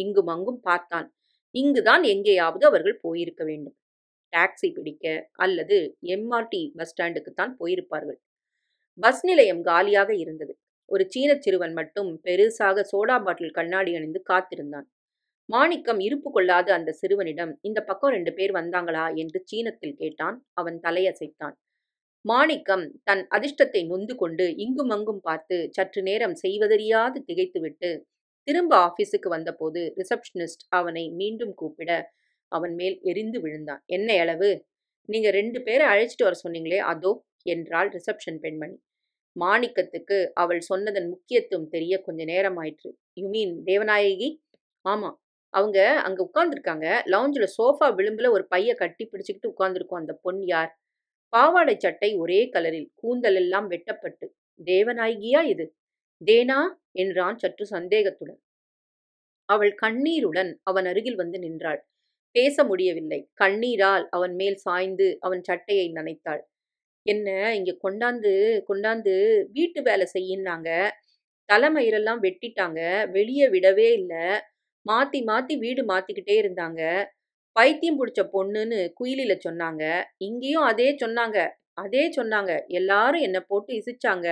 இங்கும் அங்கும் பார்த்தான் இங்குதான் எங்கேயாவது அவர்கள் போயிருக்க வேண்டும் டாக்ஸி பிடிக்க அல்லது எம்ஆர்டி பஸ் ஸ்டாண்டுக்கு தான் போயிருப்பார்கள் பஸ் நிலையம் காலியாக இருந்தது ஒரு சீனச் சிறுவன் மட்டும் பெருசாக சோடா பாட்டில் கண்ணாடி அணிந்து காத்திருந்தான் மாணிக்கம் இருப்பு கொள்ளாத அந்த சிறுவனிடம் இந்த பக்கம் ரெண்டு பேர் வந்தாங்களா என்று சீனத்தில் கேட்டான் அவன் தலையசைத்தான் மாணிக்கம் தன் அதிர்ஷ்டத்தை நொந்து கொண்டு இங்கும் அங்கும் பார்த்து சற்று நேரம் செய்வதறியாது திகைத்துவிட்டு திரும்ப ஆபீஸுக்கு வந்தபோது ரிசப்ஷனிஸ்ட் அவனை மீண்டும் கூப்பிட அவன் மேல் எரிந்து விழுந்தான் என்ன அளவு நீங்க ரெண்டு பேரை அழைச்சிட்டு வர சொன்னீங்களே அதோ என்றாள் ரிசப்ஷன் பெண்மணி மாணிக்கத்துக்கு அவள் சொன்னதன் முக்கியத்துவம் தெரிய கொஞ்ச நேரம் ஆயிற்று யூ மீன் தேவநாயகி ஆமா அவங்க அங்க உட்கார்ந்துருக்காங்க லவுஞ்சில் சோஃபா விளிம்புல ஒரு பைய கட்டி பிடிச்சுக்கிட்டு உட்கார்ந்துருக்கோம் அந்த பொன் யார் பாவாடை சட்டை ஒரே கலரில் கூந்தல் எல்லாம் வெட்டப்பட்டு தேவநாயகியா இது தேனா என்றான் சற்று சந்தேகத்துடன் அவள் கண்ணீருடன் அவன் அருகில் வந்து நின்றாள் பேச முடியவில்லை கண்ணீரால் அவன் மேல் சாய்ந்து அவன் சட்டையை நனைத்தாள் என்ன இங்க கொண்டாந்து கொண்டாந்து வீட்டு வேலை செய்யினாங்க தலைமயிரெல்லாம் வெட்டிட்டாங்க வெளியே விடவே இல்லை மாத்தி மாத்தி வீடு மாத்திக்கிட்டே இருந்தாங்க பைத்தியம் பிடிச்ச பொண்ணுன்னு குயிலில சொன்னாங்க இங்கேயும் அதே சொன்னாங்க அதே சொன்னாங்க எல்லாரும் என்னை போட்டு இசிச்சாங்க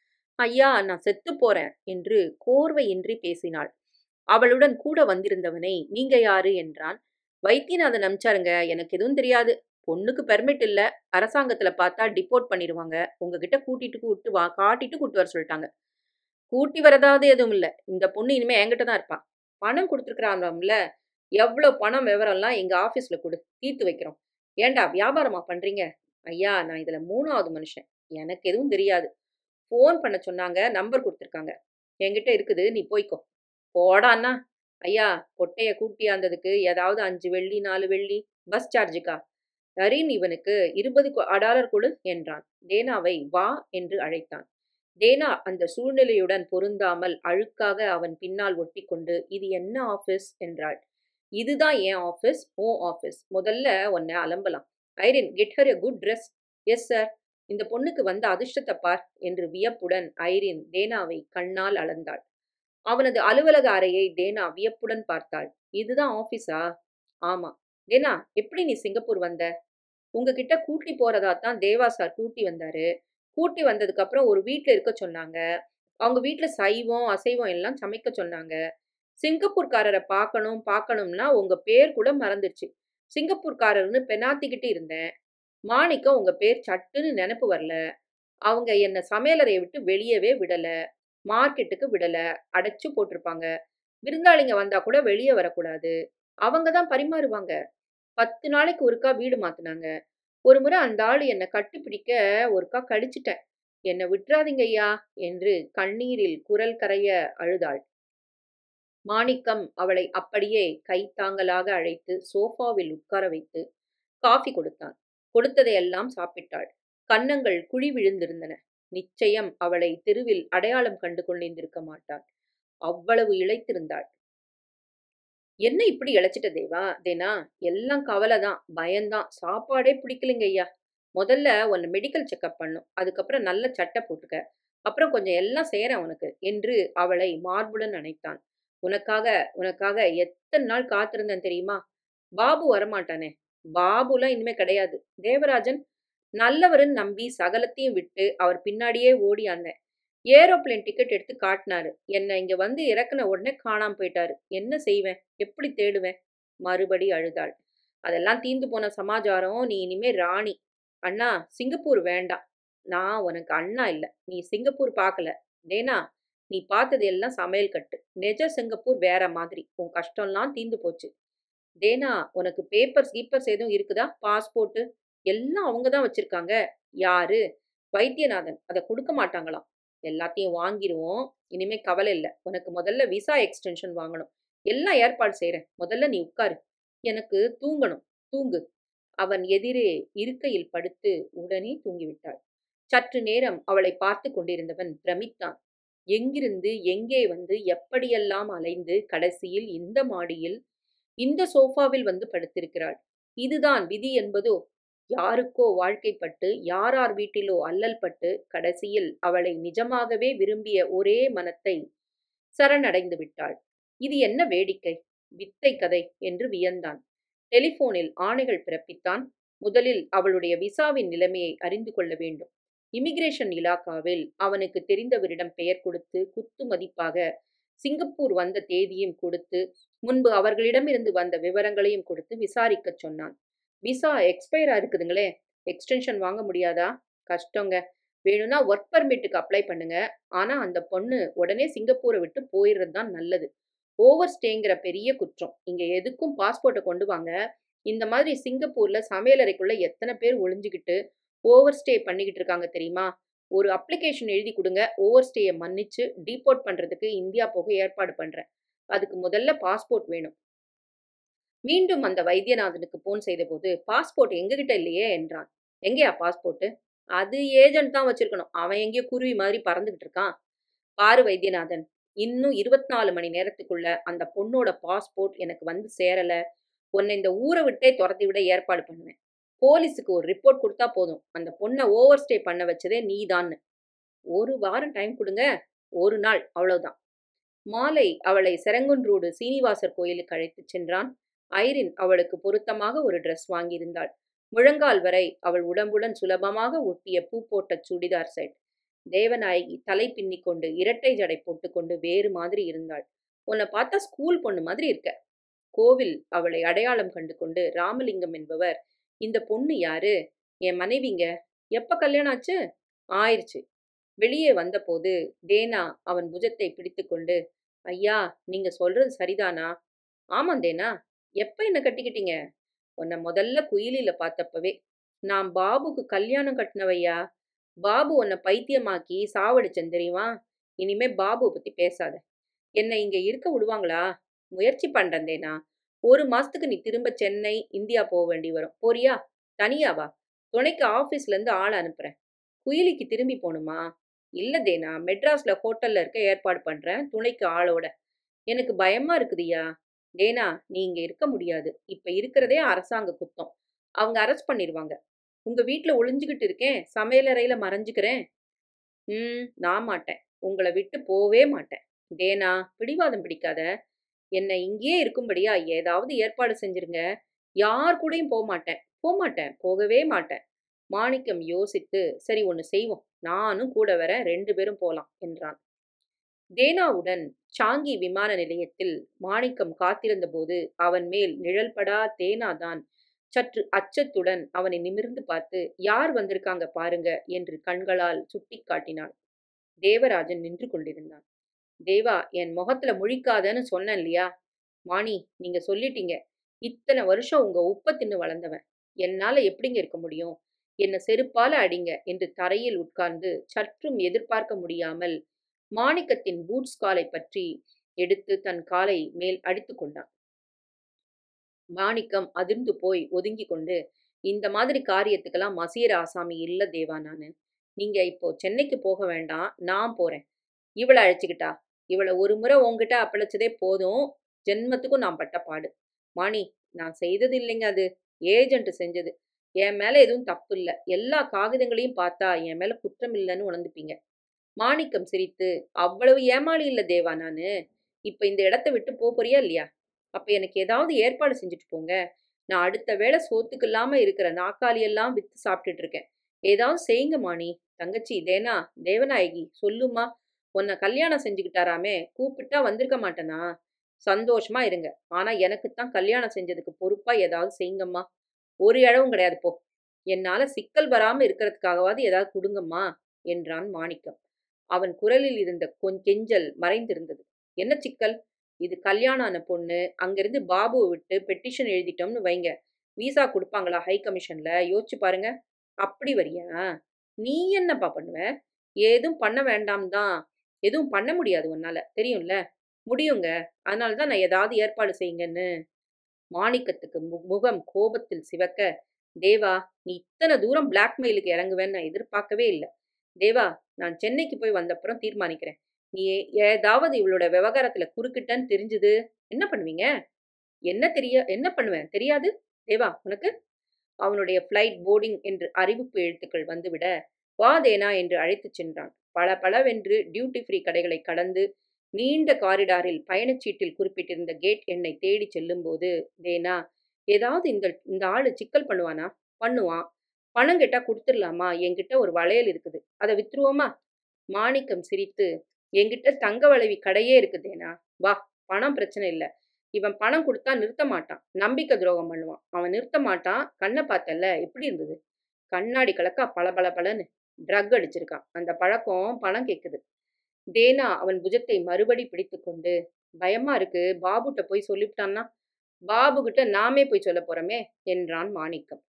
ஐயா நான் செத்து போறேன் என்று கோர்வையின்றி பேசினாள் அவளுடன் கூட வந்திருந்தவனை நீங்க யாரு என்றான் வைத்தியநாதன் அமிச்சாருங்க எனக்கு எதுவும் தெரியாது பொண்ணுக்கு பெர்மிட் இல்ல அரசாங்கத்துல பார்த்தா டிபோர்ட் பண்ணிடுவாங்க உங்ககிட்ட கூட்டிட்டு கூட்டு வா காட்டிட்டு கூட்டு வர சொல்லிட்டாங்க கூட்டி வரதாவது எதுவும் இல்ல இந்த பொண்ணு இனிமே என்கிட்ட தான் இருப்பா பணம் கொடுத்துருக்குறாங்கல்ல எவ்வளோ பணம் விவரம்லாம் எங்க ஆபீஸ்ல கொடு தீர்த்து வைக்கிறோம் ஏண்டா வியாபாரமா பண்றீங்க ஐயா நான் இதுல மூணாவது மனுஷன் எனக்கு எதுவும் தெரியாது ஃபோன் பண்ண சொன்னாங்க நம்பர் கொடுத்துருக்காங்க என்கிட்ட இருக்குது நீ போய்க்கோ போடாண்ணா ஐயா பொட்டைய கூட்டியாந்ததுக்கு ஏதாவது அஞ்சு வெள்ளி நாலு வெள்ளி பஸ் சார்ஜுக்கா நரீன் இவனுக்கு இருபது டாலர் கொடு என்றான் தேனாவை வா என்று அழைத்தான் தேனா அந்த சூழ்நிலையுடன் பொருந்தாமல் அழுக்காக அவன் பின்னால் ஒட்டி கொண்டு இது என்ன ஆபீஸ் என்றாள் இதுதான் என் ஆபீஸ் ஓ ஆபீஸ் முதல்ல உன்னை அலம்பலாம் Irene get her a good dress yes sir இந்த பொண்ணுக்கு வந்த அதிர்ஷ்டத்தை பார் என்று வியப்புடன் ஐரின் தேனாவை கண்ணால் அளந்தாள் அவனது அலுவலக அறையை தேனா வியப்புடன் பார்த்தாள் இதுதான் ஆபீஸா ஆமா தேனா எப்படி நீ சிங்கப்பூர் வந்த உங்ககிட்ட கூட்டி போறதா தான் தேவா சார் கூட்டி வந்தாரு கூட்டி வந்ததுக்கு அப்புறம் ஒரு வீட்டில் இருக்க சொன்னாங்க அவங்க வீட்டில் சைவம் அசைவம் எல்லாம் சமைக்க சொன்னாங்க சிங்கப்பூர்காரரை பார்க்கணும் பார்க்கணும்னா உங்க பேர் கூட மறந்துடுச்சு சிங்கப்பூர்காரர்னு பெனாத்திக்கிட்டு இருந்தேன் மாணிக்கம் உங்க பேர் சட்டுன்னு நினப்பு வரல அவங்க என்னை சமையலறையை விட்டு வெளியவே விடல மார்க்கெட்டுக்கு விடல அடைச்சு போட்டிருப்பாங்க விருந்தாளிங்க வந்தா கூட வெளியே வரக்கூடாது அவங்க தான் பரிமாறுவாங்க பத்து நாளைக்கு ஒருக்கா வீடு மாத்தினாங்க ஒரு முறை அந்த ஆள் என்னை கட்டிப்பிடிக்க ஒருக்கா கடிச்சிட்டேன் என்னை விட்டுறாதீங்க ஐயா என்று கண்ணீரில் குரல் கரைய அழுதாள் மாணிக்கம் அவளை அப்படியே கைத்தாங்கலாக அழைத்து சோஃபாவில் உட்கார வைத்து காஃபி கொடுத்தான் கொடுத்ததையெல்லாம் சாப்பிட்டாள் கன்னங்கள் குழி விழுந்திருந்தன நிச்சயம் அவளை தெருவில் அடையாளம் கண்டு கொண்டிருந்திருக்க மாட்டாள் அவ்வளவு இழைத்திருந்தாள் என்ன இப்படி இழைச்சிட்ட தேவா தேனா எல்லாம் கவலை தான் பயம்தான் சாப்பாடே பிடிக்கலைங்க ஐயா முதல்ல உன்னை மெடிக்கல் செக்கப் பண்ணும் அதுக்கப்புறம் நல்ல சட்டை போட்டுக்க அப்புறம் கொஞ்சம் எல்லாம் செய்யறேன் உனக்கு என்று அவளை மார்புடன் அணைத்தான் உனக்காக உனக்காக எத்தனை நாள் காத்திருந்தேன் தெரியுமா பாபு வரமாட்டானே பாபுலாம் இனிமே கிடையாது தேவராஜன் நல்லவருன்னு நம்பி சகலத்தையும் விட்டு அவர் பின்னாடியே ஓடியாந்தேன் ஏரோப்ளேன் டிக்கெட் எடுத்து காட்டினாரு என்னை இங்க வந்து இறக்குன உடனே காணாம போயிட்டாரு என்ன செய்வேன் எப்படி தேடுவேன் மறுபடி அழுதாள் அதெல்லாம் தீந்து போன சமாச்சாரம் நீ இனிமே ராணி அண்ணா சிங்கப்பூர் வேண்டாம் நான் உனக்கு அண்ணா இல்ல நீ சிங்கப்பூர் பார்க்கல டேனா நீ பார்த்தது எல்லாம் சமையல் கட்டு நெஜ சிங்கப்பூர் வேற மாதிரி உன் கஷ்டம்லாம் தீந்து போச்சு தேனா உனக்கு பேப்பர்ஸ் கீப்பர்ஸ் எதுவும் இருக்குதா பாஸ்போர்ட்டு எல்லாம் அவங்க தான் வச்சிருக்காங்க யாரு வைத்தியநாதன் அதை கொடுக்க மாட்டாங்களாம் எல்லாத்தையும் வாங்கிடுவோம் இனிமே கவலை இல்லை உனக்கு முதல்ல விசா எக்ஸ்டென்ஷன் வாங்கணும் எல்லாம் ஏற்பாடு செய்கிறேன் முதல்ல நீ உட்காரு எனக்கு தூங்கணும் தூங்கு அவன் எதிரே இருக்கையில் படுத்து உடனே தூங்கிவிட்டாள் சற்று நேரம் அவளை பார்த்து கொண்டிருந்தவன் பிரமித்தான் எங்கிருந்து எங்கே வந்து எப்படியெல்லாம் அலைந்து கடைசியில் இந்த மாடியில் இந்த சோஃபாவில் வந்து படுத்திருக்கிறாள் இதுதான் விதி என்பதோ யாருக்கோ வாழ்க்கைப்பட்டு யாரார் வீட்டிலோ அல்லல் பட்டு கடைசியில் அவளை நிஜமாகவே விரும்பிய ஒரே மனத்தை சரணடைந்து விட்டாள் இது என்ன வேடிக்கை வித்தை கதை என்று வியந்தான் டெலிபோனில் ஆணைகள் பிறப்பித்தான் முதலில் அவளுடைய விசாவின் நிலைமையை அறிந்து கொள்ள வேண்டும் இமிகிரேஷன் இலாக்காவில் அவனுக்கு தெரிந்தவரிடம் பெயர் கொடுத்து குத்து மதிப்பாக சிங்கப்பூர் வந்த தேதியும் கொடுத்து முன்பு அவர்களிடமிருந்து வந்த விவரங்களையும் கொடுத்து விசாரிக்கச் சொன்னான் விசா எக்ஸ்பயர் இருக்குதுங்களே எக்ஸ்டென்ஷன் வாங்க முடியாதா கஷ்டங்க வேணும்னா ஒர்க் பர்மிட்டுக்கு அப்ளை பண்ணுங்க ஆனா அந்த பொண்ணு உடனே சிங்கப்பூரை விட்டு போயிடுறது தான் நல்லது ஓவர் ஸ்டேங்கிற பெரிய குற்றம் இங்க எதுக்கும் பாஸ்போர்ட்டை கொண்டு வாங்க இந்த மாதிரி சிங்கப்பூர்ல சமையலறைக்குள்ள எத்தனை பேர் ஒளிஞ்சுக்கிட்டு ஓவர் ஸ்டே பண்ணிக்கிட்டு இருக்காங்க தெரியுமா ஒரு அப்ளிகேஷன் எழுதி கொடுங்க ஓவர் ஸ்டேயை மன்னிச்சு டீபோர்ட் பண்றதுக்கு இந்தியா போக ஏற்பாடு பண்றேன் அதுக்கு முதல்ல பாஸ்போர்ட் வேணும் மீண்டும் அந்த வைத்தியநாதனுக்கு போன் செய்தபோது பாஸ்போர்ட் எங்ககிட்ட இல்லையே என்றான் எங்கேயா பாஸ்போர்ட்டு அது ஏஜென்ட் தான் வச்சிருக்கணும் அவன் எங்கேயோ குருவி மாதிரி பறந்துகிட்டு இருக்கான் பாரு வைத்தியநாதன் இன்னும் இருபத்தி நாலு மணி நேரத்துக்குள்ள அந்த பொண்ணோட பாஸ்போர்ட் எனக்கு வந்து சேரல உன்னை இந்த ஊரை விட்டே துரத்தி விட ஏற்பாடு பண்ணுவேன் போலீஸுக்கு ஒரு ரிப்போர்ட் கொடுத்தா போதும் அந்த பொண்ணை ஓவர் ஸ்டே பண்ண வச்சதே நீதான்னு ஒரு வாரம் டைம் கொடுங்க ஒரு நாள் அவ்வளவுதான் மாலை அவளை செரங்குன்றோடு சீனிவாசர் கோயிலுக்கு அழைத்துச் சென்றான் ஐரின் அவளுக்கு பொருத்தமாக ஒரு ட்ரெஸ் வாங்கியிருந்தாள் முழங்கால் வரை அவள் உடம்புடன் சுலபமாக ஒட்டிய பூ போட்ட சுடிதார் செட் தேவநாயகி தலை பின்னிக் கொண்டு இரட்டை ஜடை போட்டுக்கொண்டு வேறு மாதிரி இருந்தாள் உன்னை பார்த்தா ஸ்கூல் பொண்ணு மாதிரி இருக்க கோவில் அவளை அடையாளம் கண்டு கொண்டு ராமலிங்கம் என்பவர் இந்த பொண்ணு யாரு என் மனைவிங்க எப்ப கல்யாணம் ஆச்சு ஆயிருச்சு வெளியே வந்தபோது தேனா அவன் புஜத்தை பிடித்துக்கொண்டு ஐயா நீங்க சொல்றது சரிதானா ஆமாம் தேனா எப்ப என்ன கட்டிக்கிட்டீங்க உன்னை முதல்ல குயிலில பார்த்தப்பவே நான் பாபுக்கு கல்யாணம் கட்டினவையா பாபு உன்னை பைத்தியமாக்கி சாவடிச்சேன் தெரியுமா இனிமே பாபுவை பத்தி பேசாத என்னை இங்க இருக்க விடுவாங்களா முயற்சி பண்றேன் தேனா ஒரு மாசத்துக்கு நீ திரும்ப சென்னை இந்தியா போக வேண்டி வரும் போறியா தனியாவா துணைக்கு ஆபீஸ்ல இருந்து ஆள் அனுப்புறேன் குயிலிக்கு திரும்பி போகணுமா இல்ல தேனா மெட்ராஸ்ல ஹோட்டல்ல இருக்க ஏற்பாடு பண்றேன் துணைக்கு ஆளோட எனக்கு பயமா இருக்குதுயா தேனா நீ இங்க இருக்க முடியாது இப்ப இருக்கிறதே அரசாங்க குத்தம் அவங்க அரெஸ்ட் பண்ணிடுவாங்க உங்க வீட்ல ஒளிஞ்சுக்கிட்டு இருக்கேன் சமையலறையில மறைஞ்சுக்கிறேன் ம் நான் மாட்டேன் உங்களை விட்டு போவே மாட்டேன் தேனா பிடிவாதம் பிடிக்காத என்னை இங்கேயே இருக்கும்படியா ஏதாவது ஏற்பாடு செஞ்சிருங்க யார் கூடயும் போக மாட்டேன் போக மாட்டேன் போகவே மாட்டேன் மாணிக்கம் யோசித்து சரி ஒன்று செய்வோம் நானும் கூட வரேன் ரெண்டு பேரும் போலாம் என்றான் தேனாவுடன் சாங்கி விமான நிலையத்தில் மாணிக்கம் காத்திருந்த போது அவன் மேல் நிழல்படா தேனாதான் சற்று அச்சத்துடன் அவனை நிமிர்ந்து பார்த்து யார் வந்திருக்காங்க பாருங்க என்று கண்களால் சுட்டி காட்டினாள் தேவராஜன் நின்று கொண்டிருந்தான் தேவா என் முகத்துல முழிக்காதன்னு சொன்னேன் இல்லையா மாணி நீங்க சொல்லிட்டீங்க இத்தனை வருஷம் உங்க உப்ப தின்னு வளர்ந்தவன் என்னால எப்படிங்க இருக்க முடியும் என்ன செருப்பால அடிங்க என்று தரையில் உட்கார்ந்து சற்றும் எதிர்பார்க்க முடியாமல் மாணிக்கத்தின் பூட்ஸ் காலை பற்றி எடுத்து தன் காலை மேல் அடித்து கொண்டான் மாணிக்கம் அதிர்ந்து போய் ஒதுங்கி கொண்டு இந்த மாதிரி காரியத்துக்கெல்லாம் மசீர ஆசாமி இல்ல தேவா நானு நீங்க இப்போ சென்னைக்கு போக வேண்டாம் நான் போறேன் இவளை அழைச்சிக்கிட்டா இவளை ஒரு முறை உங்ககிட்ட அப்பழைச்சதே போதும் ஜென்மத்துக்கும் நான் பட்ட பாடு மாணி நான் செய்தது இல்லைங்க அது ஏஜென்ட் செஞ்சது என் மேல எதுவும் தப்பு இல்லை எல்லா காகிதங்களையும் பார்த்தா என் மேல குற்றம் இல்லைன்னு உணர்ந்துப்பீங்க மாணிக்கம் சிரித்து அவ்வளவு ஏமாளி இல்ல தேவா நானு இப்ப இந்த இடத்த விட்டு போப் போறியா இல்லையா அப்ப எனக்கு ஏதாவது ஏற்பாடு செஞ்சுட்டு போங்க நான் அடுத்த வேளை சோத்துக்கு இல்லாம இருக்கிற நாக்காளி எல்லாம் வித்து சாப்பிட்டுட்டு இருக்கேன் ஏதாவது செய்யுங்க மாணி தங்கச்சி தேனா தேவநாயகி சொல்லுமா உன்னை கல்யாணம் செஞ்சுக்கிட்டாராமே கூப்பிட்டா வந்திருக்க மாட்டேனா சந்தோஷமா இருங்க ஆனா எனக்குத்தான் கல்யாணம் செஞ்சதுக்கு பொறுப்பா ஏதாவது செய்யுங்கம்மா ஒரு இழவும் கிடையாது போ என்னால சிக்கல் வராம இருக்கிறதுக்காகவாது ஏதாவது கொடுங்கம்மா என்றான் மாணிக்கம் அவன் குரலில் இருந்த கொஞ் கெஞ்சல் மறைந்திருந்தது என்ன சிக்கல் இது கல்யாணம் ஆன பொண்ணு அங்கிருந்து பாபுவை விட்டு பெட்டிஷன் எழுதிட்டோம்னு வைங்க விசா கொடுப்பாங்களா ஹை கமிஷன்ல யோசிச்சு பாருங்க அப்படி வரியா நீ என்னப்பா பண்ணுவ ஏதும் பண்ண வேண்டாம் தான் எதுவும் பண்ண முடியாது உன்னால தெரியும்ல முடியுங்க அதனால தான் நான் ஏதாவது ஏற்பாடு செய்யுங்கன்னு மாணிக்கத்துக்கு மு- முகம் கோபத்தில் சிவக்க தேவா நீ இத்தனை தூரம் பிளாக்மெயிலுக்கு இறங்குவேன்னு நான் எதிர்பார்க்கவே இல்லை தேவா நான் சென்னைக்கு போய் வந்தப்புறம் தீர்மானிக்கிறேன் நீ ஏ- ஏதாவது இவளோட விவகாரத்துல குறுக்கிட்டன்னு தெரிஞ்சுது என்ன பண்ணுவீங்க என்ன தெரிய என்ன பண்ணுவேன் தெரியாது தேவா உனக்கு அவனுடைய ஃப்ளைட் போர்டிங் என்று அறிவிப்பு எழுத்துக்கள் வந்துவிட வா தேனா என்று அழைத்துச் சென்றான் பல பலவென்று டியூட்டி ஃப்ரீ கடைகளை கடந்து நீண்ட காரிடாரில் பயணச்சீட்டில் குறிப்பிட்டிருந்த கேட் எண்ணை தேடி செல்லும்போது தேனா ஏதாவது இந்த இந்த ஆளு சிக்கல் பண்ணுவானா பண்ணுவான் பணம் கேட்டா கொடுத்துடலாமா என்கிட்ட ஒரு வளையல் இருக்குது அதை வித்துருவோமா மாணிக்கம் சிரித்து என்கிட்ட தங்க வளைவி கடையே இருக்குதேனா வா பணம் பிரச்சனை இல்லை இவன் பணம் கொடுத்தா நிறுத்த மாட்டான் நம்பிக்கை துரோகம் பண்ணுவான் அவன் நிறுத்த மாட்டான் கண்ணை பார்த்தல்ல எப்படி இருந்தது கண்ணாடி கலக்கா பல பல பலன்னு ட்ரக் அடிச்சிருக்கான் அந்த பழக்கம் பணம் கேட்குது தேனா அவன் புஜத்தை மறுபடி பிடித்து கொண்டு பயமா இருக்கு பாபுட்ட போய் சொல்லிவிட்டான்னா பாபு கிட்ட நாமே போய் சொல்ல போறோமே என்றான் மாணிக்கம்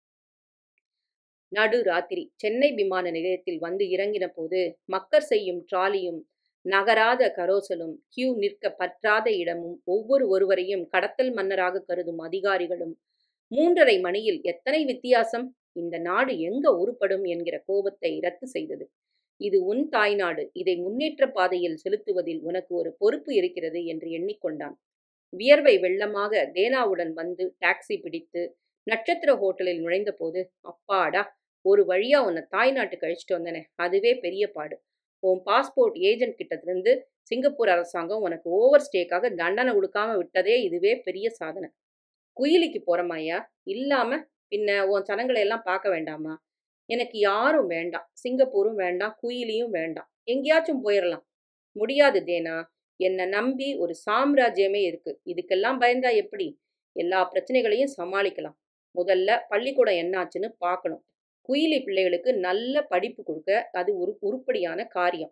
நடு ராத்திரி சென்னை விமான நிலையத்தில் வந்து இறங்கின போது மக்கர் செய்யும் ட்ராலியும் நகராத கரோசலும் கியூ நிற்க பற்றாத இடமும் ஒவ்வொரு ஒருவரையும் கடத்தல் மன்னராக கருதும் அதிகாரிகளும் மூன்றரை மணியில் எத்தனை வித்தியாசம் இந்த நாடு எங்க உருப்படும் என்கிற கோபத்தை ரத்து செய்தது இது உன் தாய்நாடு இதை முன்னேற்ற பாதையில் செலுத்துவதில் உனக்கு ஒரு பொறுப்பு இருக்கிறது என்று எண்ணிக்கொண்டான் வியர்வை வெள்ளமாக தேனாவுடன் வந்து டாக்ஸி பிடித்து நட்சத்திர ஹோட்டலில் நுழைந்தபோது அப்பாடா ஒரு வழியா உன்னை தாய்நாட்டுக்கு அழிச்சிட்டு வந்தனே அதுவே பெரிய பாடு உன் பாஸ்போர்ட் ஏஜென்ட் கிட்ட இருந்து சிங்கப்பூர் அரசாங்கம் உனக்கு ஓவர் ஸ்டேக்காக தண்டனை கொடுக்காம விட்டதே இதுவே பெரிய சாதனை குயிலிக்கு போறமாயா இல்லாம பின்ன உன் சனங்களை எல்லாம் பார்க்க வேண்டாமா எனக்கு யாரும் வேண்டாம் சிங்கப்பூரும் வேண்டாம் குயிலியும் வேண்டாம் எங்கேயாச்சும் போயிடலாம் முடியாது தேனா என்னை நம்பி ஒரு சாம்ராஜ்யமே இருக்கு இதுக்கெல்லாம் பயந்தா எப்படி எல்லா பிரச்சனைகளையும் சமாளிக்கலாம் முதல்ல பள்ளிக்கூடம் என்னாச்சுன்னு பார்க்கணும் குயிலி பிள்ளைகளுக்கு நல்ல படிப்பு கொடுக்க அது ஒரு உருப்படியான காரியம்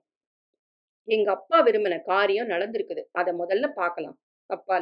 எங்க அப்பா விரும்பின காரியம் நடந்திருக்குது அதை முதல்ல பார்க்கலாம் அப்பால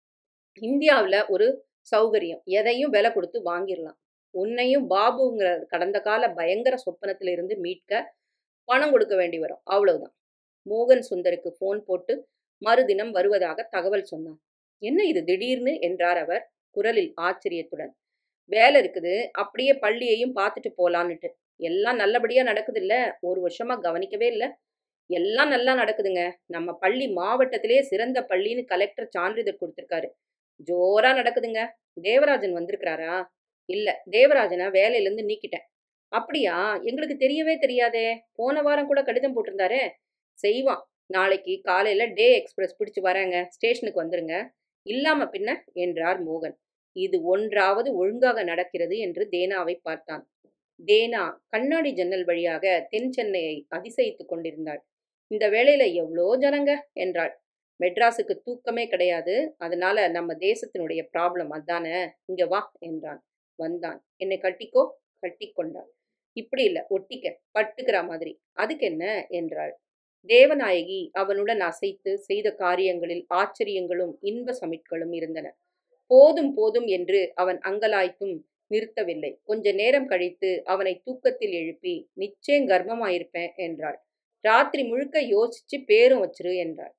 இந்தியாவில் ஒரு சௌகரியம் எதையும் விலை கொடுத்து வாங்கிடலாம் உன்னையும் பாபுங்கிற கடந்த கால பயங்கர சொப்பனத்துல இருந்து மீட்க பணம் கொடுக்க வேண்டி வரும் அவ்வளவுதான் மோகன் சுந்தருக்கு ஃபோன் போட்டு மறுதினம் வருவதாக தகவல் சொன்னான் என்ன இது திடீர்னு என்றார் அவர் குரலில் ஆச்சரியத்துடன் வேலை இருக்குது அப்படியே பள்ளியையும் பார்த்துட்டு போலான்னுட்டு எல்லாம் நல்லபடியா நடக்குது இல்ல ஒரு வருஷமா கவனிக்கவே இல்லை எல்லாம் நல்லா நடக்குதுங்க நம்ம பள்ளி மாவட்டத்திலே சிறந்த பள்ளின்னு கலெக்டர் சான்றிதழ் கொடுத்துருக்காரு ஜோரா நடக்குதுங்க தேவராஜன் வந்திருக்கிறாரா இல்ல தேவராஜனை வேலையிலேருந்து நீக்கிட்டேன் அப்படியா எங்களுக்கு தெரியவே தெரியாதே போன வாரம் கூட கடிதம் போட்டிருந்தாரே செய்வான் நாளைக்கு காலையில டே எக்ஸ்பிரஸ் பிடிச்சு வரேங்க ஸ்டேஷனுக்கு வந்துருங்க இல்லாம பின்ன என்றார் மோகன் இது ஒன்றாவது ஒழுங்காக நடக்கிறது என்று தேனாவை பார்த்தான் தேனா கண்ணாடி ஜன்னல் வழியாக தென் சென்னையை அதிசயித்துக் கொண்டிருந்தாள் இந்த வேளையில எவ்வளோ ஜனங்க என்றாள் மெட்ராஸுக்கு தூக்கமே கிடையாது அதனால நம்ம தேசத்தினுடைய ப்ராப்ளம் அதானே இங்க வா என்றான் வந்தான் என்னை கட்டிக்கோ கட்டிக்கொண்டாள் இப்படி இல்ல ஒட்டிக்க பட்டுக்கிற மாதிரி அதுக்கு என்ன என்றாள் தேவநாயகி அவனுடன் அசைத்து செய்த காரியங்களில் ஆச்சரியங்களும் இன்ப சமிட்களும் இருந்தன போதும் போதும் என்று அவன் அங்கலாய்த்தும் நிறுத்தவில்லை கொஞ்ச நேரம் கழித்து அவனை தூக்கத்தில் எழுப்பி நிச்சயம் கர்ப்பமாயிருப்பேன் என்றாள் ராத்திரி முழுக்க யோசிச்சு பேரும் வச்சிரு என்றாள்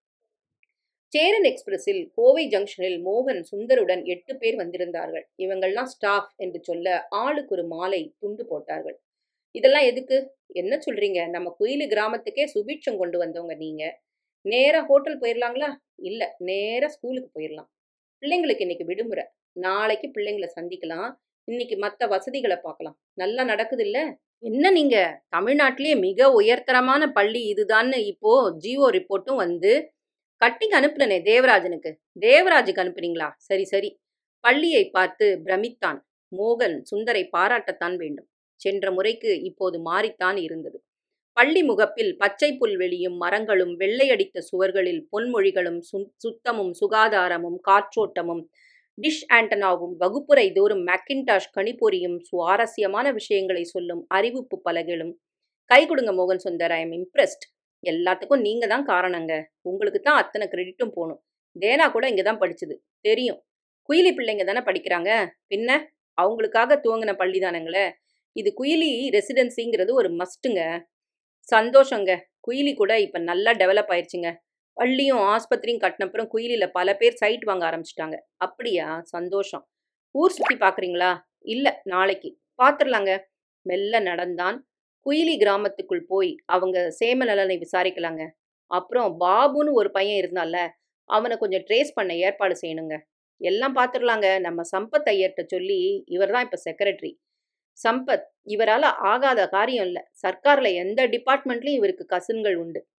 சேரன் எக்ஸ்பிரஸில் கோவை ஜங்ஷனில் மோகன் சுந்தருடன் எட்டு பேர் வந்திருந்தார்கள் இவங்கள்லாம் ஸ்டாஃப் என்று சொல்ல ஆளுக்கு ஒரு மாலை துண்டு போட்டார்கள் இதெல்லாம் எதுக்கு என்ன சொல்றீங்க நம்ம குயிலு கிராமத்துக்கே சுபீட்சம் கொண்டு வந்தவங்க நீங்க நேரா ஹோட்டல் போயிடலாங்களா இல்ல நேரா ஸ்கூலுக்கு போயிடலாம் பிள்ளைங்களுக்கு இன்னைக்கு விடுமுறை நாளைக்கு பிள்ளைங்களை சந்திக்கலாம் இன்னைக்கு மற்ற வசதிகளை பார்க்கலாம் நல்லா நடக்குது இல்ல என்ன நீங்க தமிழ்நாட்டிலேயே மிக உயர்தரமான பள்ளி இதுதான்னு இப்போ ஜிஓ ரிப்போர்ட்டும் வந்து கட்டிங் அனுப்புனனே தேவராஜனுக்கு தேவராஜுக்கு அனுப்புனீங்களா சரி சரி பள்ளியை பார்த்து பிரமித்தான் மோகன் சுந்தரை பாராட்டத்தான் வேண்டும் சென்ற முறைக்கு இப்போது மாறித்தான் இருந்தது பள்ளி முகப்பில் பச்சை புல்வெளியும் மரங்களும் வெள்ளையடித்த சுவர்களில் பொன்மொழிகளும் சுத்தமும் சுகாதாரமும் காற்றோட்டமும் டிஷ் ஆண்டனாவும் வகுப்புரை தோறும் மேக்கின்டாஷ் கணிப்பொறியும் சுவாரஸ்யமான விஷயங்களை சொல்லும் அறிவிப்பு பலகைகளும் கை கொடுங்க மோகன் சுந்தர் ஐ எம் இம்ப்ரெஸ்ட் எல்லாத்துக்கும் நீங்க தான் காரணங்க உங்களுக்கு தான் அத்தனை கிரெடிட்டும் போகணும் தேனா கூட இங்கே தான் படிச்சுது தெரியும் குயிலி பிள்ளைங்க தானே படிக்கிறாங்க பின்ன அவங்களுக்காக துவங்கின பள்ளி தானங்களே இது குயிலி ரெசிடென்சிங்கிறது ஒரு மஸ்ட்டுங்க சந்தோஷங்க குயிலி கூட இப்போ நல்லா டெவலப் ஆயிடுச்சுங்க பள்ளியும் ஆஸ்பத்திரியும் கட்டினப்புறம் குயிலியில் பல பேர் சைட் வாங்க ஆரம்பிச்சிட்டாங்க அப்படியா சந்தோஷம் ஊர் சுற்றி பார்க்குறீங்களா இல்லை நாளைக்கு பார்த்துடலாங்க மெல்ல நடந்தான் குயிலி கிராமத்துக்குள் போய் அவங்க சேம நலனை விசாரிக்கலாங்க அப்புறம் பாபுன்னு ஒரு பையன் இருந்தால அவனை கொஞ்சம் ட்ரேஸ் பண்ண ஏற்பாடு செய்யணுங்க எல்லாம் பார்த்துடலாங்க நம்ம சம்பத் ஐயர்கிட்ட சொல்லி இவர் தான் இப்போ செக்ரட்டரி சம்பத் இவரால் ஆகாத காரியம் இல்லை சர்க்காரில் எந்த டிபார்ட்மெண்ட்லையும் இவருக்கு கசின்கள் உண்டு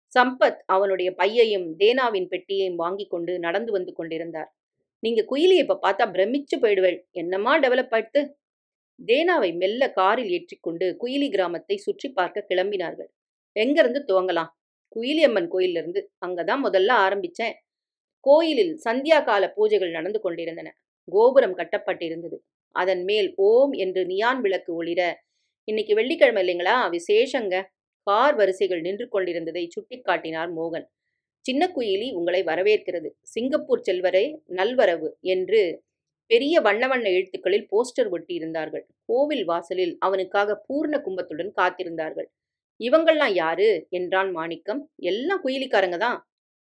சம்பத் அவனுடைய பையையும் தேனாவின் பெட்டியையும் வாங்கி கொண்டு நடந்து வந்து கொண்டிருந்தார் நீங்க குயிலி இப்ப பார்த்தா பிரமிச்சு போயிடுவேள் என்னமா டெவலப் ஆயிடுத்து தேனாவை மெல்ல காரில் ஏற்றிக்கொண்டு குயிலி கிராமத்தை சுற்றி பார்க்க கிளம்பினார்கள் எங்கிருந்து துவங்கலாம் குயிலி அம்மன் கோயில்ல இருந்து அங்கதான் முதல்ல ஆரம்பிச்சேன் கோயிலில் சந்தியா கால பூஜைகள் நடந்து கொண்டிருந்தன கோபுரம் கட்டப்பட்டிருந்தது அதன் மேல் ஓம் என்று நியான் விளக்கு ஒளிர இன்னைக்கு வெள்ளிக்கிழமை இல்லைங்களா விசேஷங்க கார் வரிசைகள் நின்று கொண்டிருந்ததை சுட்டிக்காட்டினார் மோகன் சின்ன குயிலி உங்களை வரவேற்கிறது சிங்கப்பூர் செல்வரே நல்வரவு என்று பெரிய வண்ண வண்ண எழுத்துக்களில் போஸ்டர் ஒட்டியிருந்தார்கள் கோவில் வாசலில் அவனுக்காக பூர்ண கும்பத்துடன் காத்திருந்தார்கள் இவங்கள்லாம் யாரு என்றான் மாணிக்கம் எல்லாம் குயிலிக்காரங்க தான்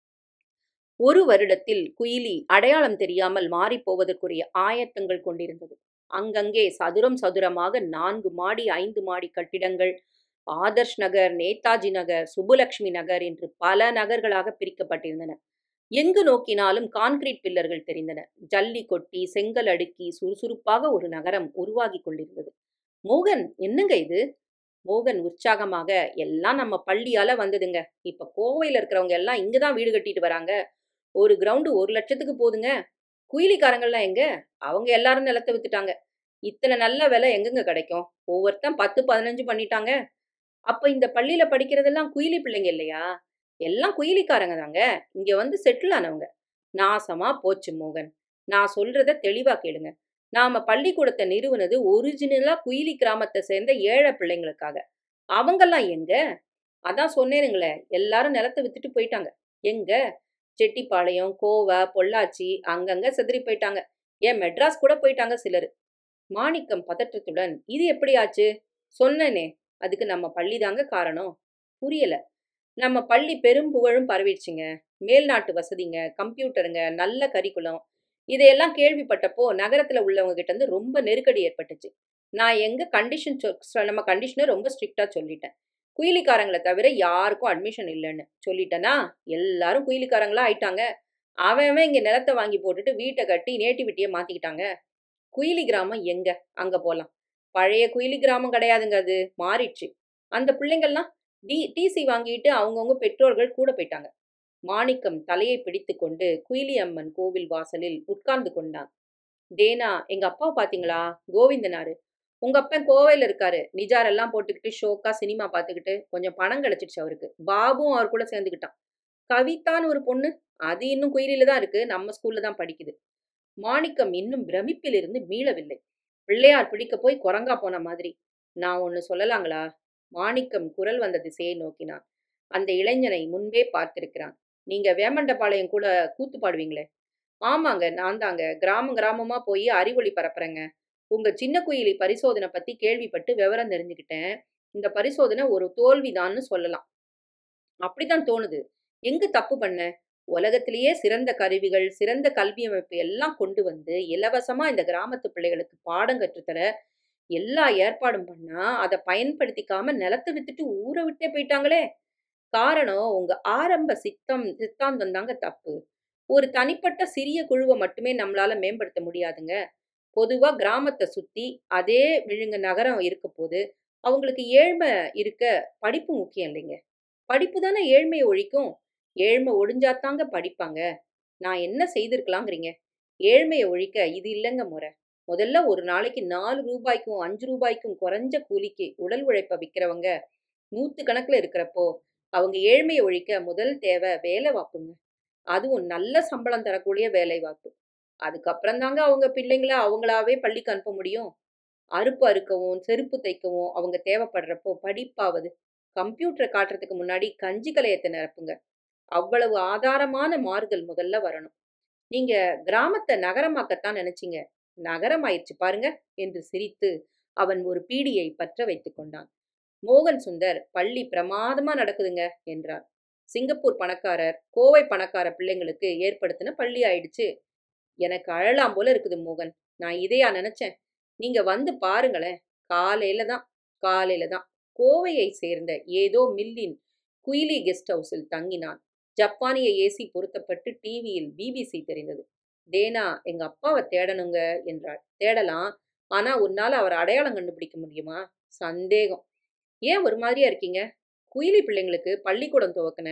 ஒரு வருடத்தில் குயிலி அடையாளம் தெரியாமல் மாறிப் போவதற்குரிய ஆயத்தங்கள் கொண்டிருந்தது அங்கங்கே சதுரம் சதுரமாக நான்கு மாடி ஐந்து மாடி கட்டிடங்கள் ஆதர்ஷ் நகர் நேதாஜி நகர் சுப்புலட்சுமி நகர் என்று பல நகர்களாக பிரிக்கப்பட்டிருந்தன எங்கு நோக்கினாலும் கான்கிரீட் பில்லர்கள் தெரிந்தன ஜல்லி கொட்டி செங்கல் அடுக்கி சுறுசுறுப்பாக ஒரு நகரம் உருவாகி கொண்டிருந்தது மோகன் என்னங்க இது மோகன் உற்சாகமாக எல்லாம் நம்ம பள்ளியால வந்ததுங்க இப்ப கோவையில இருக்கிறவங்க எல்லாம் இங்கதான் வீடு கட்டிட்டு வராங்க ஒரு கிரவுண்டு ஒரு லட்சத்துக்கு போதுங்க குயிலிக்காரங்கள்லாம் எங்க அவங்க எல்லாரும் நிலத்தை வித்துட்டாங்க இத்தனை நல்ல விலை எங்கெங்க கிடைக்கும் ஒவ்வொருத்தன் பத்து பதினஞ்சு பண்ணிட்டாங்க அப்ப இந்த பள்ளியில படிக்கிறதெல்லாம் குயிலி பிள்ளைங்க இல்லையா எல்லாம் குயிலிக்காரங்க தாங்க இங்க வந்து செட்டில் ஆனவங்க நாசமா போச்சு மோகன் நான் சொல்றத தெளிவா கேளுங்க நாம பள்ளிக்கூடத்தை நிறுவனது ஒரிஜினலா குயிலி கிராமத்தை சேர்ந்த ஏழை பிள்ளைங்களுக்காக அவங்கெல்லாம் எங்க அதான் சொன்னேனுங்களே எல்லாரும் நிலத்தை வித்துட்டு போயிட்டாங்க எங்க செட்டிப்பாளையம் கோவை பொள்ளாச்சி அங்கங்க செதறி போயிட்டாங்க ஏன் மெட்ராஸ் கூட போயிட்டாங்க சிலர் மாணிக்கம் பதற்றத்துடன் இது எப்படி ஆச்சு சொன்னனே அதுக்கு நம்ம பள்ளி தாங்க காரணம் புரியல நம்ம பள்ளி பெரும் புகழும் பரவிடுச்சுங்க மேல்நாட்டு வசதிங்க கம்ப்யூட்டருங்க நல்ல கரிக்குலம் இதையெல்லாம் கேள்விப்பட்டப்போ நகரத்துல உள்ளவங்க கிட்ட இருந்து ரொம்ப நெருக்கடி ஏற்பட்டுச்சு நான் எங்க கண்டிஷன் நம்ம கண்டிஷனை ரொம்ப ஸ்ட்ரிக்டா சொல்லிட்டேன் குயிலிக்காரங்களை தவிர யாருக்கும் அட்மிஷன் இல்லைன்னு சொல்லிட்டேனா எல்லாரும் குயிலிக்காரங்களா ஆயிட்டாங்க அவன் அவன் இங்க நிலத்தை வாங்கி போட்டுட்டு வீட்டை கட்டி நேட்டிவிட்டியை மாத்திக்கிட்டாங்க குயிலி கிராமம் எங்க அங்க போலாம் பழைய குயிலி கிராமம் கிடையாதுங்க அது மாறிடுச்சு அந்த பிள்ளைங்கள்லாம் டி டிசி வாங்கிட்டு அவங்கவுங்க பெற்றோர்கள் கூட போயிட்டாங்க மாணிக்கம் தலையை பிடித்து கொண்டு குயிலி அம்மன் கோவில் வாசலில் உட்கார்ந்து கொண்டான் தேனா எங்க அப்பா பாத்தீங்களா கோவிந்தனாரு உங்க அப்பன் கோவையில இருக்காரு நிஜார் எல்லாம் போட்டுக்கிட்டு ஷோக்கா சினிமா பார்த்துக்கிட்டு கொஞ்சம் பணம் கிடைச்சிடுச்சு அவருக்கு பாபுவும் அவர் கூட சேர்ந்துக்கிட்டான் கவிதான்னு ஒரு பொண்ணு அது இன்னும் குயிலில தான் இருக்கு நம்ம ஸ்கூல்ல தான் படிக்குது மாணிக்கம் இன்னும் பிரமிப்பிலிருந்து மீளவில்லை பிள்ளையார் பிடிக்க போய் குரங்கா போன மாதிரி நான் ஒன்னு சொல்லலாங்களா மாணிக்கம் குரல் வந்த திசையை நோக்கினான் அந்த இளைஞனை முன்பே பார்த்திருக்கிறான் நீங்க வேமண்டபாளையம் கூட கூத்து பாடுவீங்களே ஆமாங்க நான் தாங்க கிராமம் கிராமமா போய் அறிவொளி பரப்புறேங்க உங்க சின்ன குயிலி பரிசோதனை பத்தி கேள்விப்பட்டு விவரம் தெரிஞ்சுக்கிட்டேன் இந்த பரிசோதனை ஒரு தோல்விதான்னு சொல்லலாம் அப்படிதான் தோணுது எங்க தப்பு பண்ண உலகத்திலேயே சிறந்த கருவிகள் சிறந்த கல்வி அமைப்பு எல்லாம் கொண்டு வந்து இலவசமா இந்த கிராமத்து பிள்ளைகளுக்கு பாடம் கற்றுத்தர எல்லா ஏற்பாடும் பண்ணா அதை பயன்படுத்திக்காம நிலத்தை வித்துட்டு ஊரை விட்டே போயிட்டாங்களே காரணம் உங்க ஆரம்ப சித்தம் சித்தாந்தம் தாங்க தப்பு ஒரு தனிப்பட்ட சிறிய குழுவை மட்டுமே நம்மளால மேம்படுத்த முடியாதுங்க பொதுவா கிராமத்தை சுத்தி அதே விழுங்க நகரம் இருக்க போது அவங்களுக்கு ஏழ்மை இருக்க படிப்பு முக்கியம் இல்லைங்க படிப்பு தானே ஏழ்மையை ஒழிக்கும் ஏழ்மை ஒழிஞ்சாத்தாங்க படிப்பாங்க நான் என்ன செய்திருக்கலாங்கிறீங்க ஏழ்மையை ஒழிக்க இது இல்லைங்க முறை முதல்ல ஒரு நாளைக்கு நாலு ரூபாய்க்கும் அஞ்சு ரூபாய்க்கும் குறைஞ்ச கூலிக்கு உடல் உழைப்ப விற்கிறவங்க நூத்து கணக்குல இருக்கிறப்போ அவங்க ஏழ்மையை ஒழிக்க முதல் தேவை வேலை வாப்புங்க அதுவும் நல்ல சம்பளம் தரக்கூடிய வேலை வாய்ப்பு அதுக்கப்புறம் தாங்க அவங்க பிள்ளைங்கள அவங்களாவே பள்ளிக்கு அனுப்ப முடியும் அறுப்பு அறுக்கவும் செருப்பு தைக்கவும் அவங்க தேவைப்படுறப்போ படிப்பாவது கம்ப்யூட்டரை காட்டுறதுக்கு முன்னாடி கஞ்சி கலையத்தை நிரப்புங்க அவ்வளவு ஆதாரமான மாறுதல் முதல்ல வரணும் நீங்க கிராமத்தை நகரமாக்கத்தான் நினைச்சீங்க நகரமாயிருச்சு பாருங்க என்று சிரித்து அவன் ஒரு பீடியை பற்ற வைத்துக் கொண்டான் மோகன் சுந்தர் பள்ளி பிரமாதமா நடக்குதுங்க என்றார் சிங்கப்பூர் பணக்காரர் கோவை பணக்கார பிள்ளைங்களுக்கு ஏற்படுத்தின பள்ளி ஆயிடுச்சு எனக்கு அழலாம் போல இருக்குது மோகன் நான் இதையா நினைச்சேன் நீங்க வந்து பாருங்களேன் காலையில தான் காலையில தான் கோவையை சேர்ந்த ஏதோ மில்லின் குயிலி கெஸ்ட் ஹவுஸில் தங்கினான் ஜப்பானிய ஏசி பொருத்தப்பட்டு டிவியில் பிபிசி தெரிந்தது தேனா எங்க அப்பாவை தேடணுங்க என்றாள் தேடலாம் ஆனா உன்னால அவர் அடையாளம் கண்டுபிடிக்க முடியுமா சந்தேகம் ஏன் ஒரு மாதிரியா இருக்கீங்க குயிலி பிள்ளைங்களுக்கு பள்ளிக்கூடம் துவக்கின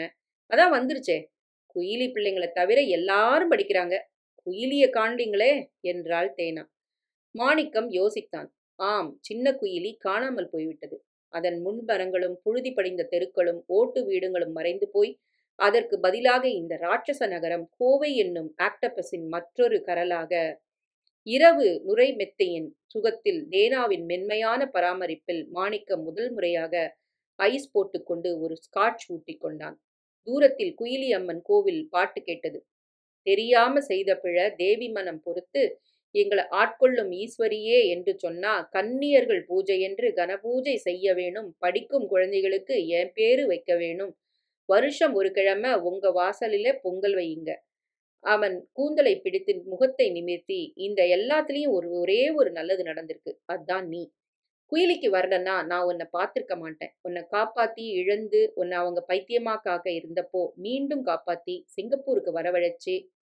அதான் வந்துருச்சே குயிலி பிள்ளைங்களை தவிர எல்லாரும் படிக்கிறாங்க குயிலிய காண்பீங்களே என்றாள் தேனா மாணிக்கம் யோசித்தான் ஆம் சின்ன குயிலி காணாமல் போய்விட்டது அதன் முன்பரங்களும் புழுதி படிந்த தெருக்களும் ஓட்டு வீடுகளும் மறைந்து போய் அதற்கு பதிலாக இந்த ராட்சச நகரம் கோவை என்னும் ஆக்டபஸின் மற்றொரு கரலாக இரவு நுரை மெத்தையின் சுகத்தில் தேனாவின் மென்மையான பராமரிப்பில் மாணிக்கம் முதல் முறையாக ஐஸ் போட்டுக்கொண்டு ஒரு ஸ்காட்ச் ஊட்டிக் கொண்டான் தூரத்தில் குயிலி அம்மன் கோவில் பாட்டு கேட்டது தெரியாம செய்த பிழ தேவி மனம் பொறுத்து எங்களை ஆட்கொள்ளும் ஈஸ்வரியே என்று சொன்னா கன்னியர்கள் பூஜை என்று கனபூஜை செய்ய வேணும் படிக்கும் குழந்தைகளுக்கு என் பேரு வைக்க வேணும் வருஷம் ஒரு கிழமை உங்க வாசலில பொங்கல் வையுங்க அவன் கூந்தலை பிடித்து முகத்தை நிமிர்த்தி இந்த எல்லாத்துலயும் ஒரு ஒரே ஒரு நல்லது நடந்திருக்கு அதான் நீ குயிலிக்கு வரலன்னா நான் உன்னை பார்த்திருக்க மாட்டேன் உன்னை காப்பாத்தி இழந்து உன்னை அவங்க பைத்தியமாக்காக இருந்தப்போ மீண்டும் காப்பாத்தி சிங்கப்பூருக்கு வரவழைச்சு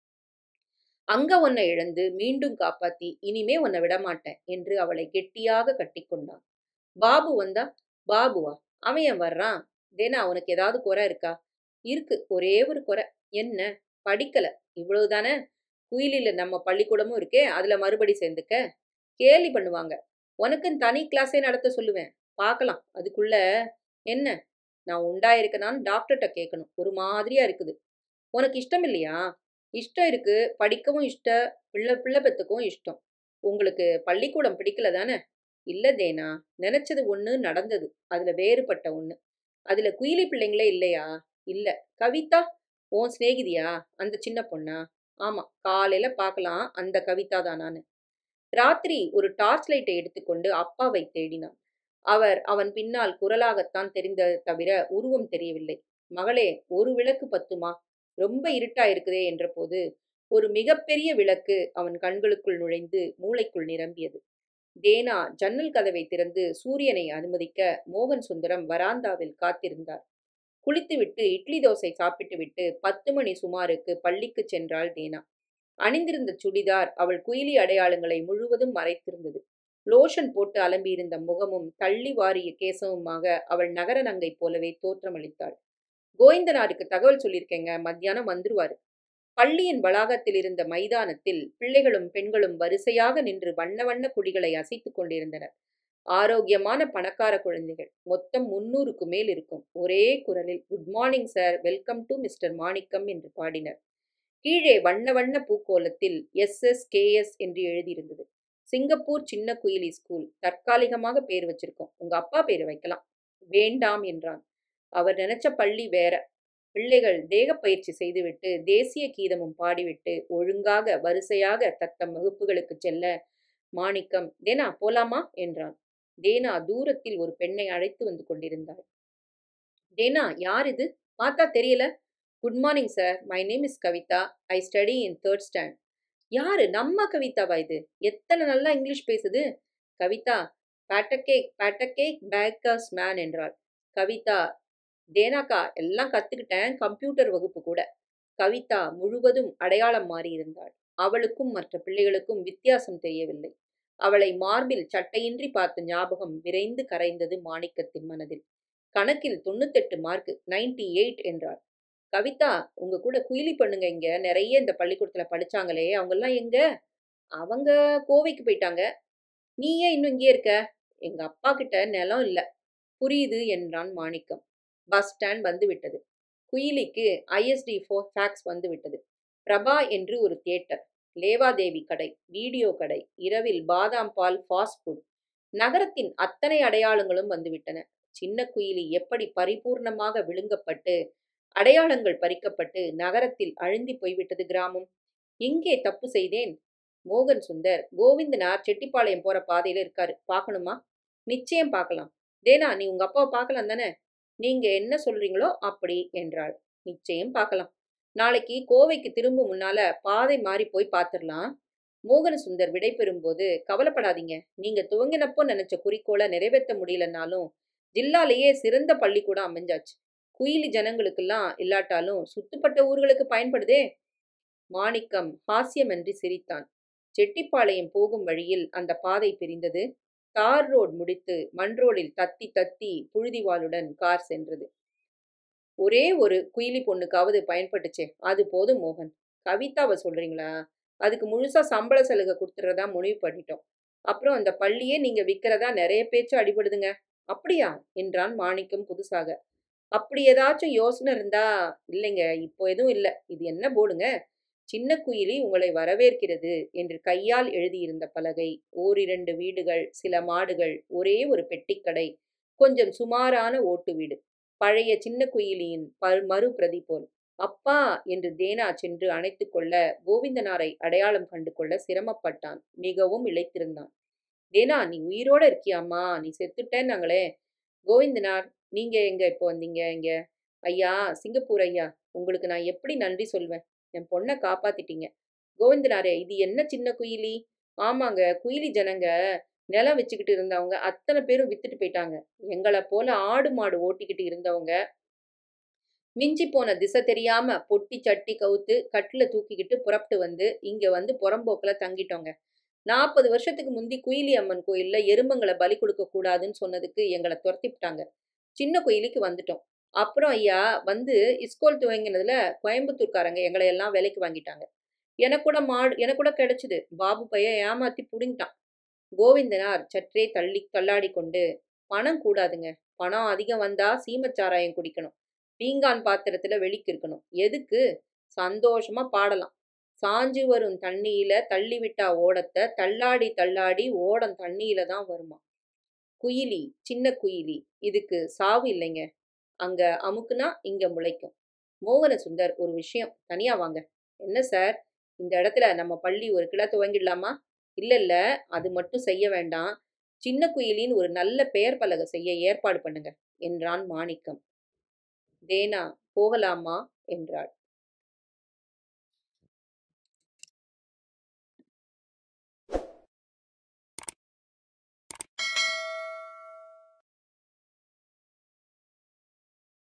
அங்க உன்னை இழந்து மீண்டும் காப்பாத்தி இனிமே உன்னை விடமாட்டேன் என்று அவளை கெட்டியாக கட்டிக்கொண்டான் பாபு வந்தா பாபுவா அவன் ஏன் வர்றான் தேனா உனக்கு ஏதாவது குறை இருக்கா இருக்கு ஒரே ஒரு குறை என்ன படிக்கல இவ்வளவுதானே குயிலில நம்ம பள்ளிக்கூடமும் இருக்கே அதுல மறுபடி சேர்ந்துக்க கேலி பண்ணுவாங்க உனக்குன்னு தனி கிளாஸே நடத்த சொல்லுவேன் பார்க்கலாம் அதுக்குள்ள என்ன நான் உண்டாயிருக்கனான்னு டாக்டர்கிட்ட கேட்கணும் ஒரு மாதிரியா இருக்குது உனக்கு இஷ்டம் இல்லையா இஷ்டம் இருக்கு படிக்கவும் இஷ்டம் பிள்ளை பிள்ளை பெத்துக்கும் இஷ்டம் உங்களுக்கு பள்ளிக்கூடம் பிடிக்கல தானே இல்ல தேனா நினைச்சது ஒண்ணு நடந்தது அதுல வேறுபட்ட ஒண்ணு அதுல குயிலி பிள்ளைங்களே இல்லையா இல்ல கவிதா உன் சிநேகிதியா அந்த சின்ன பொண்ணா ஆமா காலையில பார்க்கலாம் அந்த கவிதா தானான்னு ராத்திரி ஒரு டார்ச் லைட்டை எடுத்துக்கொண்டு அப்பாவை தேடினான் அவர் அவன் பின்னால் குரலாகத்தான் தெரிந்ததை தவிர உருவம் தெரியவில்லை மகளே ஒரு விளக்கு பத்துமா ரொம்ப இருட்டா இருக்குதே என்றபோது ஒரு மிகப்பெரிய விளக்கு அவன் கண்களுக்குள் நுழைந்து மூளைக்குள் நிரம்பியது தேனா ஜன்னல் கதவை திறந்து சூரியனை அனுமதிக்க மோகன் சுந்தரம் வராந்தாவில் காத்திருந்தார் குளித்துவிட்டு இட்லி தோசை சாப்பிட்டு விட்டு பத்து மணி சுமாருக்கு பள்ளிக்கு சென்றாள் தேனா அணிந்திருந்த சுடிதார் அவள் குயிலி அடையாளங்களை முழுவதும் மறைத்திருந்தது லோஷன் போட்டு அலம்பியிருந்த முகமும் தள்ளி வாரிய கேசவுமாக அவள் நகர நங்கை போலவே தோற்றமளித்தாள் கோவிந்தனாருக்கு தகவல் சொல்லியிருக்கேங்க மத்தியானம் வந்துருவாரு பள்ளியின் வளாகத்தில் இருந்த மைதானத்தில் பிள்ளைகளும் பெண்களும் வரிசையாக நின்று வண்ண வண்ண குடிகளை அசைத்துக் கொண்டிருந்தனர் ஆரோக்கியமான பணக்கார குழந்தைகள் மொத்தம் முன்னூறுக்கு மேல் இருக்கும் ஒரே குரலில் good morning sir welcome to mister Manickam என்று பாடினர் கீழே வண்ண வண்ண பூக்கோலத்தில் எஸ் எஸ் கே எஸ் என்று எழுதியிருந்தது சிங்கப்பூர் சின்ன குயிலி ஸ்கூல் தற்காலிகமாக பேர் வச்சிருக்கோம் உங்க அப்பா பேர் வைக்கலாம் வேண்டாம் என்றான் அவர் நினைச்ச பள்ளி வேற பிள்ளைகள் தேக பயிற்சி செய்துவிட்டு தேசிய கீதமும் பாடிவிட்டு ஒழுங்காக வரிசையாக தத்தம் வகுப்புகளுக்கு செல்ல மாணிக்கம் தேனா போலாமா என்றான் தேனா தூரத்தில் ஒரு பெண்ணை அழைத்து வந்து கொண்டிருந்தாள் தேனா யார் இது பார்த்தா தெரியல good morning sir my name is Kavitha I study in third standard யாரு நம்ம கவிதாவா இது எத்தனை நல்லா இங்கிலீஷ் பேசுது Kavitha pat a cake pat a cake bakers man என்றாள் கவிதா தேனாக்கா எல்லாம் கத்துக்கிட்டேன் கம்ப்யூட்டர் வகுப்பு கூட கவிதா முழுவதும் அடையாளம் மாறியிருந்தாள் அவளுக்கும் மற்ற பிள்ளைகளுக்கும் வித்தியாசம் தெரியவில்லை அவளை மார்பில் சட்டையின்றி பார்த்த ஞாபகம் விரைந்து கரைந்தது மாணிக்கத்தின் மனதில் கணக்கில் தொண்ணூத்தெட்டு மார்க் நைன்டி எயிட் என்றாள் கவிதா உங்க கூட குயிலி பண்ணுங்க இங்க நிறைய இந்த பள்ளிக்கூடத்துல படிச்சாங்களே அவங்கெல்லாம் எங்க அவங்க கோவைக்கு போயிட்டாங்க நீ ஏன் இன்னும் இங்கே இருக்க எங்க அப்பா கிட்ட நிலம் இல்ல புரியுது என்றான் மாணிக்கம் பஸ் ஸ்டாண்ட் வந்து விட்டது குயிலிக்கு ஐஎஸ்டி ஃபோர் ஃபேக்ஸ் வந்து விட்டது பிரபா என்று ஒரு தியேட்டர் லேவாதேவி கடை வீடியோ கடை இரவில் பாதாம் பால் ஃபாஸ்ட் ஃபுட் நகரத்தின் அத்தனை அடையாளங்களும் வந்துவிட்டன சின்ன குயிலி எப்படி பரிபூர்ணமாக விழுங்கப்பட்டு அடையாளங்கள் பறிக்கப்பட்டு நகரத்தில் அழுந்தி போய்விட்டது கிராமம் எங்கே தப்பு செய்தேன் மோகன் சுந்தர் கோவிந்தனார் செட்டிப்பாளையம் போற பாதையில இருக்காரு பார்க்கணுமா நிச்சயம் பார்க்கலாம் தேனா நீ உங்க அப்பாவை பார்க்கலாம் தானே நீங்க என்ன சொல்றீங்களோ அப்படி என்றாள் நிச்சயம் பார்க்கலாம் நாளைக்கு கோவைக்கு திரும்ப முன்னால பாதை மாறி போய் பார்த்துடலாம் மோகன சுந்தர் விடை பெறும்போது கவலைப்படாதீங்க நீங்க துவங்கினப்போ நினைச்ச குறிக்கோளை நிறைவேற்ற முடியலனாலும் ஜில்லாலேயே சிறந்த பள்ளிக்கூடம் அமைஞ்சாச்சு குயிலி ஜனங்களுக்கெல்லாம் இல்லாட்டாலும் சுத்துப்பட்ட ஊர்களுக்கு பயன்படுதே மாணிக்கம் ஹாஸ்யமன்றி சிரித்தான் செட்டிப்பாளையம் போகும் வழியில் அந்த பாதை பிரிந்தது தார் ரோட் முடித்து மண் ரோடில் தத்தி தத்தி புழுதிவாளுடன் கார் சென்றது ஒரே ஒரு குயிலி பொண்ணுக்காவது பயன்பட்டுச்சே அது போதும் மோகன் கவிதாவை சொல்றீங்களா அதுக்கு முழுசா சம்பள சலுகை கொடுத்துறதா முடிவு பண்ணிட்டோம் அப்புறம் அந்த பள்ளியே நீங்க விற்கிறதா நிறைய பேச்சு அடிபடுதுங்க அப்படியா என்றான் மாணிக்கம் புதுசாக அப்படி ஏதாச்சும் யோசனை இருந்தா இல்லைங்க இப்போ எதுவும் இல்லை இது என்ன போடுங்க சின்ன குயிலி உங்களை வரவேற்கிறது என்று கையால் எழுதியிருந்த பலகை ஓரிரண்டு வீடுகள் சில மாடுகள் ஒரே ஒரு பெட்டிக்கடை கொஞ்சம் சுமாரான ஓட்டு வீடு பழைய சின்ன குயிலியின் ப- மறு பிரதி போல் அப்பா என்று தேனா சென்று அணைத்து கொள்ள கோவிந்தனாரை அடையாளம் கண்டு கொள்ள சிரமப்பட்டான் மிகவும் இளைத்திருந்தான் தேனா நீ உயிரோட இருக்கியாம்மா நீ செத்துட்டேன்னாங்களே கோவிந்தனார் நீங்க எங்க இப்போ வந்தீங்க இங்க ஐயா சிங்கப்பூர் ஐயா உங்களுக்கு நான் எப்படி நன்றி சொல்வேன் என் பொண்ணை காப்பாத்திட்டீங்க கோவிந்தனாரே இது என்ன சின்ன குயிலி ஆமாங்க குயிலி ஜனங்க நிலம் வச்சுக்கிட்டு இருந்தவங்க அத்தனை பேரும் வித்துட்டு போயிட்டாங்க எங்களை போல ஆடு மாடு ஓட்டிக்கிட்டு இருந்தவங்க மிஞ்சி போன திசை தெரியாம பொட்டி சட்டி கவுத்து கட்டில தூக்கிக்கிட்டு புறப்பட்டு வந்து இங்க வந்து புறம்போக்குல தங்கிட்டோங்க நாற்பது வருஷத்துக்கு முந்தி குயிலி அம்மன் கோயில்ல எறும்புங்களை பலி கொடுக்க கூடாதுன்னு சொன்னதுக்கு எங்களை துரத்தி விட்டாங்க சின்ன கோயிலுக்கு வந்துட்டோம் அப்புறம் ஐயா வந்து இஸ்கோல் துவங்கினதுல கோயம்புத்தூர்காரங்க எங்களை எல்லாம் விலைக்கு வாங்கிட்டாங்க எனக்கு கூட மாடு எனக்கு கூட கிடைச்சது பாபு பையன் ஏமாத்தி புடுங்கிட்டான் கோவிந்தனார் சற்றே தள்ளி தள்ளாடி கொண்டு பணம் கூடாதுங்க பணம் அதிகம் வந்தா சீமச்சாராயம் குடிக்கணும் பீங்கான் பாத்திரத்துல வெளிக்கு இருக்கணும் எதுக்கு சந்தோஷமா பாடலாம் சாஞ்சு வரும் தண்ணியில தள்ளி விட்டா ஓடத்தை தள்ளாடி தள்ளாடி ஓடம் தண்ணியில தான் வருமா குயிலி சின்ன குயிலி இதுக்கு சாவு இல்லைங்க அங்க அமுக்குனா இங்க முளைக்கும் மோகன சுந்தர் ஒரு விஷயம் தனியா வாங்க என்ன சார் இந்த இடத்துல நம்ம பள்ளி ஒரு கிளை துவங்கிடலாமா இல்ல இல்ல அது மட்டும் செய்ய வேண்டாம் சின்ன குயிலின் ஒரு நல்ல பெயர் பலகை செய்ய ஏற்பாடு பண்ணுங்க என்றான் மாணிக்கம் தேனா போகலாமா என்றாள்